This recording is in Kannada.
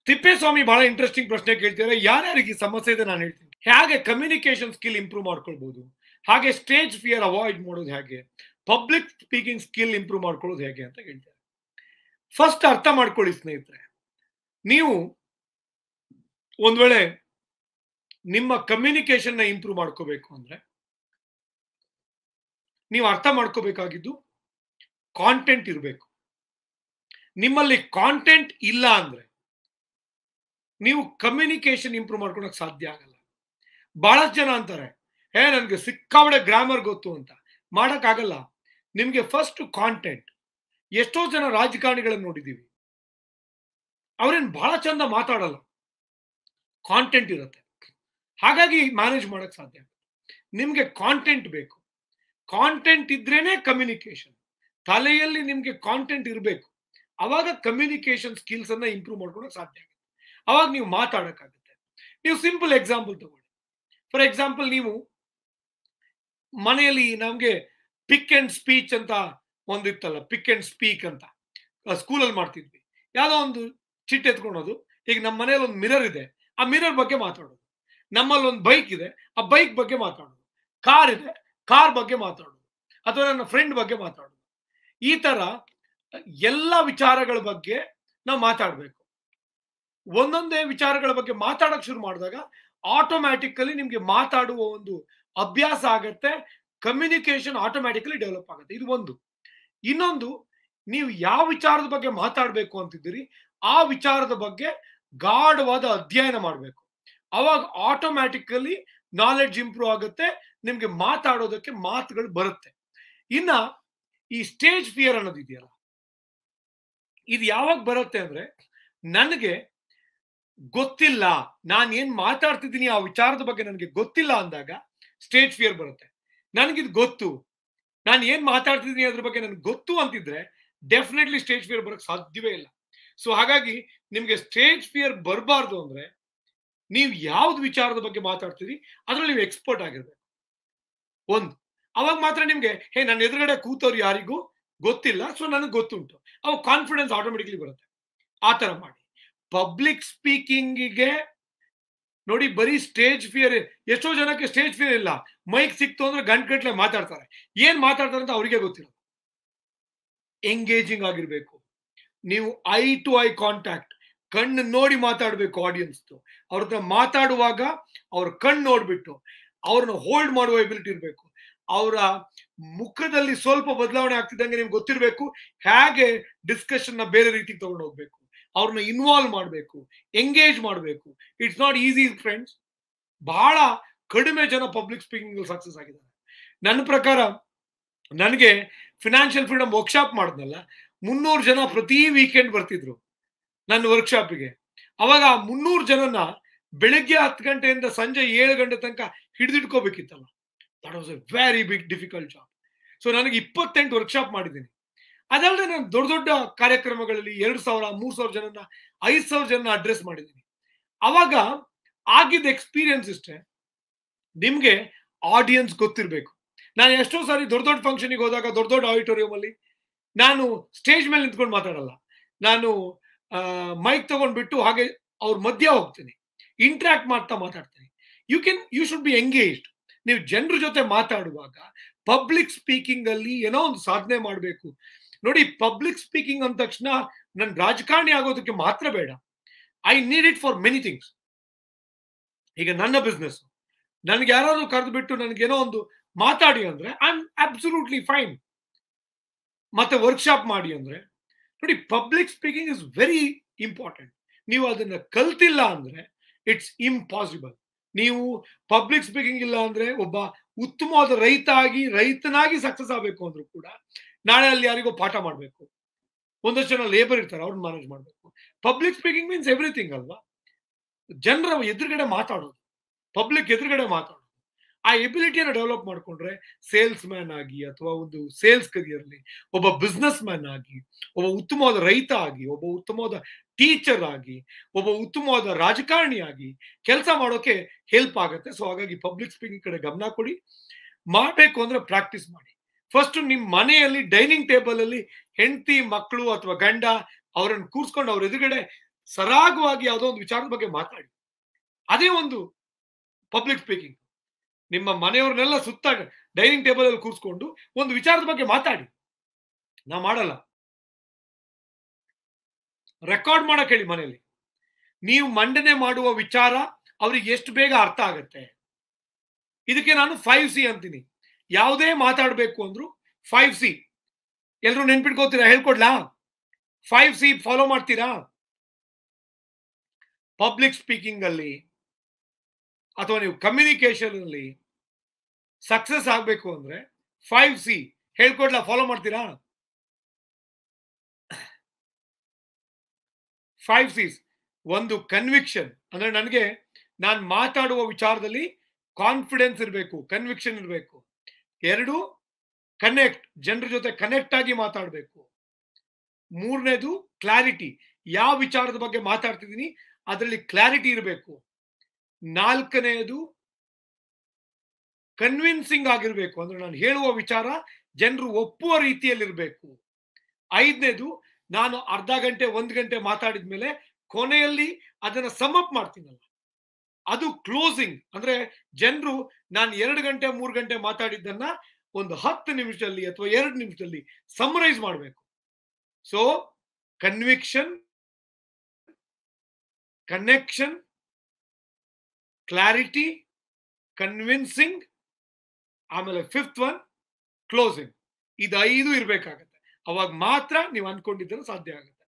ತಿಪ್ಪೇಸ್ವಾಮಿ ಬಹಳ ಇಂಟ್ರೆಸ್ಟಿಂಗ್ ಪ್ರಶ್ನೆ ಕೇಳ್ತಿದ್ದಾರೆ ಯಾರ್ಯಾರಿಗೆ ಈ ಸಮಸ್ಯೆ ಇದೆ ನಾನು ಹೇಳ್ತೀನಿ ಹೇಗೆ ಕಮ್ಯುನಿಕೇಶನ್ ಸ್ಕಿಲ್ ಇಂಪ್ರೂವ್ ಮಾಡ್ಕೊಳ್ಬಹುದು ಹಾಗೆ ಸ್ಟೇಜ್ ಫಿಯರ್ ಅವಾಯ್ಡ್ ಮಾಡೋದು ಹೇಗೆ ಪಬ್ಲಿಕ್ ಸ್ಪೀಕಿಂಗ್ ಸ್ಕಿಲ್ ಇಂಪ್ರೂವ್ ಮಾಡ್ಕೊಳ್ಳೋದು ಹೇಗೆ ಅಂತ ಹೇಳ್ತಾರೆ ಫಸ್ಟ್ ಅರ್ಥ ಮಾಡ್ಕೊಳ್ಳಿ ಸ್ನೇಹಿತರೆ ನೀವು ಒಂದ್ ವೇಳೆ ನಿಮ್ಮ ಕಮ್ಯುನಿಕೇಶನ್ ನ ಇಂಪ್ರೂವ್ ಮಾಡ್ಕೋಬೇಕು ಅಂದ್ರೆ ನೀವು ಅರ್ಥ ಮಾಡ್ಕೋಬೇಕಾಗಿದ್ದು ಕಾಂಟೆಂಟ್ ಇರಬೇಕು ನಿಮ್ಮಲ್ಲಿ ಕಾಂಟೆಂಟ್ ಇಲ್ಲ ಅಂದ್ರೆ ನೀವು ಕಮ್ಯುನಿಕೇಶನ್ ಇಂಪ್ರೂವ್ ಮಾಡ್ಕೊಳಕ್ ಸಾಧ್ಯ ಆಗಲ್ಲ ಬಹಳಷ್ಟು ಜನ ಅಂತಾರೆ ಹೇ ನನ್ಗೆ ಸಿಕ್ಕಾಬಡೆ ಗ್ರಾಮರ್ ಗೊತ್ತು ಅಂತ ಮಾಡಕ್ ಆಗಲ್ಲ ನಿಮ್ಗೆ ಫಸ್ಟ್ ಕಾಂಟೆಂಟ್ ಎಷ್ಟೋ ಜನ ರಾಜಕಾರಣಿಗಳನ್ನ ನೋಡಿದೀವಿ ಅವ್ರೇನ್ ಬಹಳ ಚಂದ ಮಾತಾಡಲ್ಲ ಕಾಂಟೆಂಟ್ ಇರುತ್ತೆ ಹಾಗಾಗಿ ಮ್ಯಾನೇಜ್ ಮಾಡಕ್ ಸಾಧ್ಯ ನಿಮ್ಗೆ ಕಾಂಟೆಂಟ್ ಬೇಕು ಕಾಂಟೆಂಟ್ ಇದ್ರೇನೆ ಕಮ್ಯುನಿಕೇಶನ್ ತಲೆಯಲ್ಲಿ ನಿಮ್ಗೆ ಕಾಂಟೆಂಟ್ ಇರಬೇಕು ಅವಾಗ ಕಮ್ಯುನಿಕೇಶನ್ ಸ್ಕಿಲ್ಸ್ ಅನ್ನ ಇಂಪ್ರೂವ್ ಮಾಡ್ಕೊಳಕ್ ಸಾಧ್ಯ ಆಗುತ್ತೆ ಅವಾಗ ನೀವು ಮಾತಾಡಕ್ಕಾಗುತ್ತೆ ನೀವು ಸಿಂಪಲ್ ಎಕ್ಸಾಂಪಲ್ ತಗೊಳ್ಳಿ ಫಾರ್ ಎಕ್ಸಾಂಪಲ್ ನೀವು ಮನೆಯಲ್ಲಿ ನಮ್ಗೆ ಪಿಕ್ ಅಂಡ್ ಸ್ಪೀಚ್ ಅಂತ ಒಂದಿತ್ತಲ್ಲ ಪಿಕ್ ಅಂಡ್ ಸ್ಪೀಕ್ ಅಂತ ಸ್ಕೂಲಲ್ಲಿ ಮಾಡ್ತಿದ್ವಿ ಯಾವ್ದೋ ಒಂದು ಚಿಟ್ ಎತ್ಕೊಳೋದು ಈಗ ನಮ್ಮ ಮನೇಲಿ ಒಂದು ಮಿರರ್ ಇದೆ ಆ ಮಿರರ್ ಬಗ್ಗೆ ಮಾತಾಡೋದು ನಮ್ಮಲ್ಲಿ ಒಂದು ಬೈಕ್ ಇದೆ ಆ ಬೈಕ್ ಬಗ್ಗೆ ಮಾತಾಡೋದು ಕಾರ್ ಇದೆ ಕಾರ್ ಬಗ್ಗೆ ಮಾತಾಡೋದು ಅಥವಾ ನನ್ನ ಫ್ರೆಂಡ್ ಬಗ್ಗೆ ಮಾತಾಡೋದು ಈ ತರ ಎಲ್ಲ ವಿಚಾರಗಳ ಬಗ್ಗೆ ನಾವು ಮಾತಾಡಬೇಕು ಒಂದೊಂದೇ ವಿಚಾರಗಳ ಬಗ್ಗೆ ಮಾತಾಡಕ್ ಶುರು ಮಾಡಿದಾಗ ಆಟೋಮ್ಯಾಟಿಕಲಿ ನಿಮ್ಗೆ ಮಾತಾಡುವ ಒಂದು ಅಭ್ಯಾಸ ಆಗತ್ತೆ ಕಮ್ಯುನಿಕೇಶನ್ ಆಟೋಮ್ಯಾಟಿಕಲಿ ಡೆವಲಪ್ ಆಗುತ್ತೆ ಇದು ಒಂದು ಇನ್ನೊಂದು ನೀವು ಯಾವ ವಿಚಾರದ ಬಗ್ಗೆ ಮಾತಾಡಬೇಕು ಅಂತಿದ್ದೀರಿ ಆ ವಿಚಾರದ ಬಗ್ಗೆ ಗಾಢವಾದ ಅಧ್ಯಯನ ಮಾಡಬೇಕು ಅವಾಗ ಆಟೋಮ್ಯಾಟಿಕಲಿ ನಾಲೆಡ್ಜ್ ಇಂಪ್ರೂವ್ ಆಗುತ್ತೆ ನಿಮ್ಗೆ ಮಾತಾಡೋದಕ್ಕೆ ಮಾತುಗಳು ಬರುತ್ತೆ ಇನ್ನ ಈ ಸ್ಟೇಜ್ ಫಿಯರ್ ಅನ್ನೋದು ಇದೆಯಲ್ಲ ಇದು ಯಾವಾಗ ಬರುತ್ತೆ ಅಂದ್ರೆ ನನಗೆ ಗೊತ್ತಿಲ್ಲ ನಾನು ಏನ್ ಮಾತಾಡ್ತಿದ್ದೀನಿ ಆ ವಿಚಾರದ ಬಗ್ಗೆ ನನಗೆ ಗೊತ್ತಿಲ್ಲ ಅಂದಾಗ ಸ್ಟೇಜ್ ಫಿಯರ್ ಬರುತ್ತೆ ನನಗಿದು ಗೊತ್ತು ನಾನು ಏನ್ ಮಾತಾಡ್ತಿದ್ದೀನಿ ಅದ್ರ ಬಗ್ಗೆ ನನಗೆ ಗೊತ್ತು ಅಂತಿದ್ರೆ ಡೆಫಿನೆಟ್ಲಿ ಸ್ಟೇಜ್ ಫಿಯರ್ ಬರೋಕ್ ಸಾಧ್ಯವೇ ಇಲ್ಲ ಸೊ ಹಾಗಾಗಿ ನಿಮ್ಗೆ ಸ್ಟೇಜ್ ಫಿಯರ್ ಬರಬಾರ್ದು ಅಂದ್ರೆ ನೀವು ಯಾವ್ದು ವಿಚಾರದ ಬಗ್ಗೆ ಮಾತಾಡ್ತೀರಿ ಅದ್ರಲ್ಲಿ ನೀವು ಎಕ್ಸ್ಪರ್ಟ್ ಆಗಿರ್ಬೇಕು ಒಂದು ಅವಾಗ ಮಾತ್ರ ನಿಮ್ಗೆ ಹೇ ನನ್ನ ಎದುರುಗಡೆ ಕೂತವ್ರು ಯಾರಿಗೂ ಗೊತ್ತಿಲ್ಲ ಸೊ ನನಗೆ ಗೊತ್ತುಂಟು ಅವಾಗ ಕಾನ್ಫಿಡೆನ್ಸ್ ಆಟೋಮೆಟಿಕ್ಲಿ ಬರುತ್ತೆ ಆ ತರ ಮಾಡಿ ಪಬ್ಲಿಕ್ ಸ್ಪೀಕಿಂಗಿಗೆ ನೋಡಿ ಬರೀ ಸ್ಟೇಜ್ ಫಿಯರ್ ಎಷ್ಟೋ ಜನಕ್ಕೆ ಸ್ಟೇಜ್ ಫಿಯರ್ ಇಲ್ಲ ಮೈಕ್ ಸಿಕ್ತು ಅಂದ್ರೆ ಗಂಟ್ಗಟ್ಲೆ ಮಾತಾಡ್ತಾರೆ ಏನ್ ಮಾತಾಡ್ತಾರೆ ಅಂತ ಅವರಿಗೆ ಗೊತ್ತಿಲ್ಲ ಎಂಗೇಜಿಂಗ್ ಆಗಿರ್ಬೇಕು ನೀವು ಐ ಟು ಐ ಕಾಂಟ್ಯಾಕ್ಟ್ ಕಣ್ಣು ನೋಡಿ ಮಾತಾಡಬೇಕು ಆಡಿಯನ್ಸ್ ಅವ್ರ ಹತ್ರ ಮಾತಾಡುವಾಗ ಅವ್ರ ಕಣ್ಣು ನೋಡ್ಬಿಟ್ಟು ಅವ್ರನ್ನ ಹೋಲ್ಡ್ ಮಾಡುವ ಎಬಿಲಿಟಿ ಇರಬೇಕು ಅವರ ಮುಖದಲ್ಲಿ ಸ್ವಲ್ಪ ಬದಲಾವಣೆ ಆಗ್ತಿದ್ದಂಗೆ ನಿಮ್ಗೆ ಗೊತ್ತಿರಬೇಕು ಹೇಗೆ ಡಿಸ್ಕಷನ್ ನ ಬೇರೆ ರೀತಿಗೆ ತಗೊಂಡು ಹೋಗ್ಬೇಕು ಅವ್ರನ್ನ ಇನ್ವಾಲ್ವ್ ಮಾಡಬೇಕು ಎಂಗೇಜ್ ಮಾಡಬೇಕು ಇಟ್ಸ್ ನಾಟ್ ಈಸಿ ಫ್ರೆಂಡ್ಸ್ ಬಹಳ ಕಡಿಮೆ ಜನ ಪಬ್ಲಿಕ್ ಸ್ಪೀಕಿಂಗ್ ಸಕ್ಸಸ್ ಆಗಿದ್ದಾರೆ ನನ್ನ ಪ್ರಕಾರ ನನಗೆ ಫಿನಾನ್ಷಿಯಲ್ ಫ್ರೀಡಮ್ ವರ್ಕ್ಶಾಪ್ ಮಾಡಿದ್ನಲ್ಲ ಮುನ್ನೂರು ಜನ ಪ್ರತಿ ವೀಕೆಂಡ್ ಬರ್ತಿದ್ರು ನನ್ನ ವರ್ಕ್ಶಾಪಿಗೆ ಅವಾಗ ಮುನ್ನೂರು ಜನನ ಬೆಳಿಗ್ಗೆ ಹತ್ತು ಗಂಟೆಯಿಂದ ಸಂಜೆ ಏಳು ಗಂಟೆ ತನಕ ಹಿಡಿದಿಟ್ಕೋಬೇಕಿತ್ತಲ್ಲ that was a very big difficult job so ನನಗೆ ಇಪ್ಪತ್ತೆಂಟು ವರ್ಕ್ಶಾಪ್ ಮಾಡಿದ್ದೀನಿ ಅದಲ್ಲದೆ ನಾನು ದೊಡ್ಡ ದೊಡ್ಡ ಕಾರ್ಯಕ್ರಮಗಳಲ್ಲಿ ಎರಡು ಸಾವಿರ ಮೂರ್ ಸಾವಿರ ಜನನ ಐದು ಸಾವಿರ ಜನ ಅಡ್ರೆಸ್ ಮಾಡಿದ್ದೀನಿ ಅವಾಗ ಆಗಿದ್ದ ಎಕ್ಸ್ಪೀರಿಯನ್ಸ್ ಇಷ್ಟೇ ನಿಮ್ಗೆ ಆಡಿಯನ್ಸ್ ಗೊತ್ತಿರಬೇಕು ನಾನು ಎಷ್ಟೋ ಸಾರಿ ದೊಡ್ಡ ದೊಡ್ಡ ಫಂಕ್ಷನ್ಗೆ ಹೋದಾಗ ದೊಡ್ಡ ದೊಡ್ಡ ಆಡಿಟೋರಿಯಂ ಅಲ್ಲಿ ನಾನು ಸ್ಟೇಜ್ ಮೇಲೆ ನಿಂತ್ಕೊಂಡು ಮಾತಾಡಲ್ಲ ನಾನು ಮೈಕ್ ತಗೊಂಡ್ಬಿಟ್ಟು ಹಾಗೆ ಅವ್ರ ಮಧ್ಯ ಹೋಗ್ತೀನಿ ಇಂಟ್ರಾಕ್ಟ್ ಮಾಡ್ತಾ ಮಾತಾಡ್ತೀನಿ you can you should be engaged ನೀವು ಜನರ ಜೊತೆ ಮಾತಾಡುವಾಗ ಪಬ್ಲಿಕ್ ಸ್ಪೀಕಿಂಗ್ ಅಲ್ಲಿ ಏನೋ ಒಂದು ಸಾಧನೆ ಮಾಡಬೇಕು ನೋಡಿ ಪಬ್ಲಿಕ್ ಸ್ಪೀಕಿಂಗ್ ಅಂದ ತಕ್ಷಣ ನನ್ ರಾಜಕಾರಣಿ ಆಗೋದಕ್ಕೆ ಮಾತ್ರ ಬೇಡ I need it for many things ಈಗ ನನ್ನ ಬಿಸ್ನೆಸ್ ನನ್ಗೆ ಯಾರಾದ್ರೂ ಕರೆದು ಬಿಟ್ಟು ನನಗೇನೋ ಒಂದು ಮಾತಾಡಿ ಅಂದ್ರೆ ಐ ಆಮ್ ಅಬ್ಸಲ್ಯೂಟ್ಲಿ ಫೈನ್ ಮತ್ತೆ ವರ್ಕ್ಶಾಪ್ ಮಾಡಿ ಅಂದ್ರೆ ನೋಡಿ public speaking is very important ನೀವು ಅದನ್ನ ಕಲ್ತಿಲ್ಲ ಅಂದ್ರೆ ಇಟ್ಸ್ ಇಂಪಾಸಿಬಲ್ ನೀವು ಪಬ್ಲಿಕ್ ಸ್ಪೀಕಿಂಗ್ ಇಲ್ಲ ಅಂದ್ರೆ ಒಬ್ಬ ಉತ್ತಮವಾದ ರೈತ ಆಗಿ ರೈತನಾಗಿ ಸಕ್ಸಸ್ ಆಗಬೇಕು ಅಂದ್ರೂ ಕೂಡ ನಾಳೆ ಅಲ್ಲಿ ಯಾರಿಗೋ ಪಾಠ ಮಾಡಬೇಕು ಒಂದಷ್ಟು ಜನ ಲೇಬರ್ ಇರ್ತಾರೆ ಅವ್ರನ್ನ ಮ್ಯಾನೇಜ್ ಮಾಡಬೇಕು ಪಬ್ಲಿಕ್ ಸ್ಪೀಕಿಂಗ್ ಮೀನ್ಸ್ ಎವ್ರಿಥಿಂಗ್ ಅಲ್ವಾ ಜನರ ಎದುರುಗಡೆ ಮಾತಾಡೋದು ಪಬ್ಲಿಕ್ ಎದುರುಗಡೆ ಮಾತಾಡೋದು ಆ ಎಬಿಲಿಟಿಯನ್ನು ಡೆವಲಪ್ ಮಾಡ್ಕೊಂಡ್ರೆ ಸೇಲ್ಸ್ ಮ್ಯಾನ್ ಆಗಿ ಅಥವಾ ಒಂದು ಸೇಲ್ಸ್ ಕರಿಯರ್ಲಿ ಒಬ್ಬ ಬಿಸ್ನೆಸ್ ಮ್ಯಾನ್ ಆಗಿ ಒಬ್ಬ ಉತ್ತಮವಾದ ರೈತ ಆಗಿ ಒಬ್ಬ ಉತ್ತಮವಾದ ಟೀಚರ್ ಆಗಿ ಒಬ್ಬ ಉತ್ತಮವಾದ ರಾಜಕಾರಣಿ ಆಗಿ ಕೆಲಸ ಮಾಡೋಕೆ ಹೆಲ್ಪ್ ಆಗುತ್ತೆ ಸೊ ಹಾಗಾಗಿ ಪಬ್ಲಿಕ್ ಸ್ಪೀಕಿಂಗ್ ಕಡೆ ಗಮನ ಕೊಡಿ ಮಾಡಬೇಕು ಅಂದ್ರೆ ಪ್ರಾಕ್ಟೀಸ್ ಮಾಡಿ ಫಸ್ಟ್ ನಿಮ್ ಮನೆಯಲ್ಲಿ ಡೈನಿಂಗ್ ಟೇಬಲ್ ಅಲ್ಲಿ ಹೆಂಡತಿ ಮಕ್ಕಳು ಅಥವಾ ಗಂಡ ಅವರನ್ನು ಕೂರ್ಸ್ಕೊಂಡು ಅವ್ರ ಎದುರುಗಡೆ ಸರಾಗವಾಗಿ ಯಾವುದೋ ಒಂದು ವಿಚಾರದ ಬಗ್ಗೆ ಮಾತಾಡಿ ಅದೇ ಒಂದು ಪಬ್ಲಿಕ್ ಸ್ಪೀಕಿಂಗ್ ನಿಮ್ಮ ಮನೆಯವ್ರನ್ನೆಲ್ಲ ಸುತ್ತ ಡೈನಿಂಗ್ ಟೇಬಲ್ ಅಲ್ಲಿ ಕೂರಿಸ್ಕೊಂಡು ಒಂದು ವಿಚಾರದ ಬಗ್ಗೆ ಮಾತಾಡಿ ನಾ ಮಾಡಲ್ಲ ರೆಕಾರ್ಡ್ ಮಾಡಕ್ ಹೇಳಿ ಮನೆಯಲ್ಲಿ ನೀವು ಮಂಡನೆ ಮಾಡುವ ವಿಚಾರ ಅವ್ರಿಗೆ ಎಷ್ಟು ಬೇಗ ಅರ್ಥ ಆಗತ್ತೆ ಇದಕ್ಕೆ ನಾನು ಫೈವ್ ಸಿ ಅಂತೀನಿ ಯಾವುದೇ ಮಾತಾಡಬೇಕು ಅಂದ್ರು ಫೈವ್ ಸಿ ಎಲ್ರು ನೆನ್ಪಿಟ್ಕೋತೀರಾ ಹೇಳ್ಕೊಡ್ಲಾ ಫೈವ್ ಸಿ ಫಾಲೋ ಮಾಡ್ತೀರಾ ಪಬ್ಲಿಕ್ ಸ್ಪೀಕಿಂಗ್ ಅಲ್ಲಿ ಅಥವಾ ನೀವು ಕಮ್ಯುನಿಕೇಶನ್ ಅಲ್ಲಿ ಸಕ್ಸಸ್ ಆಗ್ಬೇಕು ಅಂದ್ರೆ ಫೈವ್ ಸಿ ಹೇಳ್ಕೊಡ್ಲಾ ಫಾಲೋ ಮಾಡ್ತೀರಾ ಫೈವ್ ಸಿಸ್ ಒಂದು ಕನ್ವಿಕ್ಷನ್ ಅಂದ್ರೆ ನನಗೆ ನಾನು ಮಾತಾಡುವ ವಿಚಾರದಲ್ಲಿ ಕಾನ್ಫಿಡೆನ್ಸ್ ಇರಬೇಕು ಕನ್ವಿಕ್ಷನ್ ಇರಬೇಕು ಎರಡು ಕನೆಕ್ಟ್ ಜನರ ಜೊತೆ ಕನೆಕ್ಟ್ ಆಗಿ ಮಾತಾಡಬೇಕು ಮೂರನೇದು ಕ್ಲಾರಿಟಿ ಯಾವ ವಿಚಾರದ ಬಗ್ಗೆ ಮಾತಾಡ್ತಿದ್ದೀನಿ ಅದರಲ್ಲಿ ಕ್ಲಾರಿಟಿ ಇರಬೇಕು ನಾಲ್ಕನೆಯದು ಕನ್ವಿನ್ಸಿಂಗ್ ಆಗಿರ್ಬೇಕು ಅಂದ್ರೆ ನಾನು ಹೇಳುವ ವಿಚಾರ ಜನರು ಒಪ್ಪುವ ರೀತಿಯಲ್ಲಿರಬೇಕು ಐದನೇದು ನಾನು ಅರ್ಧ ಗಂಟೆ ಒಂದು ಗಂಟೆ ಮಾತಾಡಿದ ಮೇಲೆ ಕೊನೆಯಲ್ಲಿ ಅದನ್ನ ಸಮಪ್ ಮಾಡ್ತೀನಲ್ಲ ಅದು ಕ್ಲೋಸಿಂಗ್ ಅಂದ್ರೆ ಜನರು ನಾನು ಎರಡು ಗಂಟೆ ಮೂರು ಗಂಟೆ ಮಾತಾಡಿದ್ದನ್ನ ಒಂದು ಹತ್ತು ನಿಮಿಷದಲ್ಲಿ ಅಥವಾ ಎರಡು ನಿಮಿಷದಲ್ಲಿ ಸಮರೈಸ್ ಮಾಡಬೇಕು so conviction connection clarity convincing ಆಮೇಲೆ ಫಿಫ್ತ್ ಒನ್ ಕ್ಲೋಸಿಂಗ್ ಇದು ಐದು ಇರಬೇಕಾಗತ್ತೆ ಅವಾಗ ಮಾತ್ರ ನೀವು ಅನ್ಕೊಂಡಿದ್ದರೆ ಸಾಧ್ಯ ಆಗುತ್ತೆ